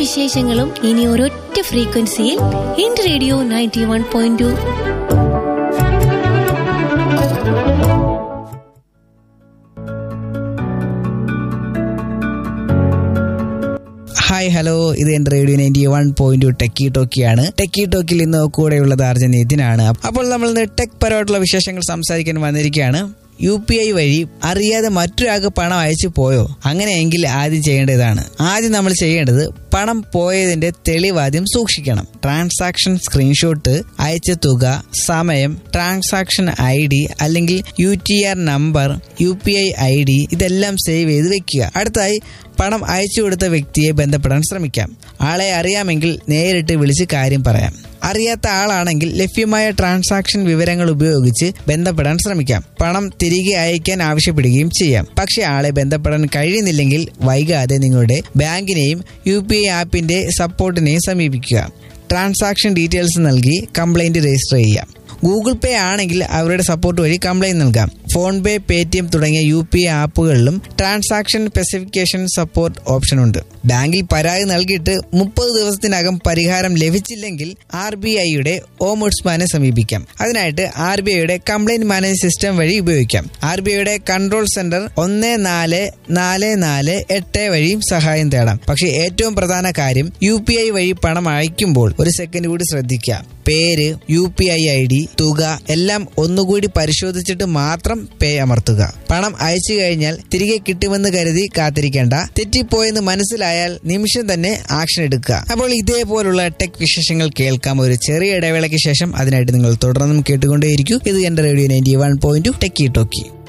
വിശേഷങ്ങളും ഇനി ഒരൊറ്റ ഫ്രീക്വൻസിയിൽ Ente radio ninety one point two hi hello ഇത് Ente radio ninety one point techie ടോക്കിയാണ് ടെക്കി ടോക്കിൽ ഇന്ന് കൂടെയുള്ളത് അർജൻ നിതിനാണ് അപ്പോൾ നമ്മൾ ഇന്ന് ടെക് പരമായിട്ടുള്ള വിശേഷങ്ങൾ സംസാരിക്കാൻ വന്നിരിക്കുകയാണ് യു പി ഐ വഴി അറിയാതെ മറ്റൊരാൾക്ക് പണം അയച്ചു പോയോ അങ്ങനെയെങ്കിൽ ആദ്യം ചെയ്യേണ്ടതാണ് ആദ്യം നമ്മൾ ചെയ്യേണ്ടത് പണം പോയതിന്റെ തെളിവാദ്യം സൂക്ഷിക്കണം ട്രാൻസാക്ഷൻ സ്ക്രീൻഷോട്ട് അയച്ച തുക സമയം ട്രാൻസാക്ഷൻ ഐ ഡി അല്ലെങ്കിൽ U T R number U P I I D ഇതെല്ലാം സേവ് ചെയ്ത് വെക്കുക അടുത്തായി പണം അയച്ചു കൊടുത്ത വ്യക്തിയെ ബന്ധപ്പെടാൻ ശ്രമിക്കാം ആളെ അറിയാമെങ്കിൽ നേരിട്ട് വിളിച്ച് കാര്യം പറയാം അറിയാത്ത ആളാണെങ്കിൽ ലഭ്യമായ ട്രാൻസാക്ഷൻ വിവരങ്ങൾ ഉപയോഗിച്ച് ബന്ധപ്പെടാൻ ശ്രമിക്കാം പണം തിരികെ അയക്കാൻ ആവശ്യപ്പെടുകയും ചെയ്യാം പക്ഷേ ആളെ ബന്ധപ്പെടാൻ കഴിയുന്നില്ലെങ്കിൽ വൈകാതെ നിങ്ങളുടെ ബാങ്കിനെയും യു പി ഐ ആപ്പിന്റെ സപ്പോർട്ടിനെയും സമീപിക്കുക ട്രാൻസാക്ഷൻ ഡീറ്റെയിൽസ് നൽകി കംപ്ലൈന്റ് രജിസ്റ്റർ ചെയ്യാം ഗൂഗിൾ പേ ആണെങ്കിൽ അവരുടെ സപ്പോർട്ട് വഴി കംപ്ലൈന്റ് നൽകാം PhonePe Paytm തുടങ്ങിയ യു പി ഐ ആപ്പുകളിലും ട്രാൻസാക്ഷൻ സ്പെസിഫിക്കേഷൻ സപ്പോർട്ട് ഓപ്ഷൻ ഉണ്ട് ബാങ്കിൽ പരാതി നൽകിയിട്ട് മുപ്പത് ദിവസത്തിനകം പരിഹാരം ലഭിച്ചില്ലെങ്കിൽ ആർ ബി ഐയുടെ ഓമുഡ്സ്മാനെ സമീപിക്കാം അതിനായിട്ട് ആർ ബി ഐയുടെ കംപ്ലൈന്റ് മാനേജ് സിസ്റ്റം വഴി ഉപയോഗിക്കാം ആർ ബി ഐയുടെ കൺട്രോൾ സെന്റർ ഒന്ന് നാല് നാല് നാല് എട്ട് വഴിയും സഹായം തേടാം പക്ഷേ ഏറ്റവും പ്രധാന കാര്യം യു പി ഐ വഴി പണം അയക്കുമ്പോൾ ഒരു സെക്കൻഡ് കൂടി ശ്രദ്ധിക്കുക പേര് U P I I D തുക എല്ലാം ഒന്നുകൂടി പരിശോധിച്ചിട്ട് മാത്രം പേ അമർത്തുക പണം അയച്ചു കഴിഞ്ഞാൽ തിരികെ കിട്ടുമെന്ന് കരുതി കാത്തിരിക്കേണ്ട തെറ്റിപ്പോയെന്ന് മനസ്സിലായാൽ നിമിഷം തന്നെ ആക്ഷൻ എടുക്കുക അപ്പോൾ ഇതേപോലുള്ള ടെക് വിശേഷങ്ങൾ കേൾക്കാം ഒരു ചെറിയ ഇടവേളയ്ക്ക് ശേഷം അതിനായിട്ട് നിങ്ങൾ തുടർന്നും കേട്ടുകൊണ്ടേയിരിക്കൂ ഇത് Ente radio ninety one point techie talkie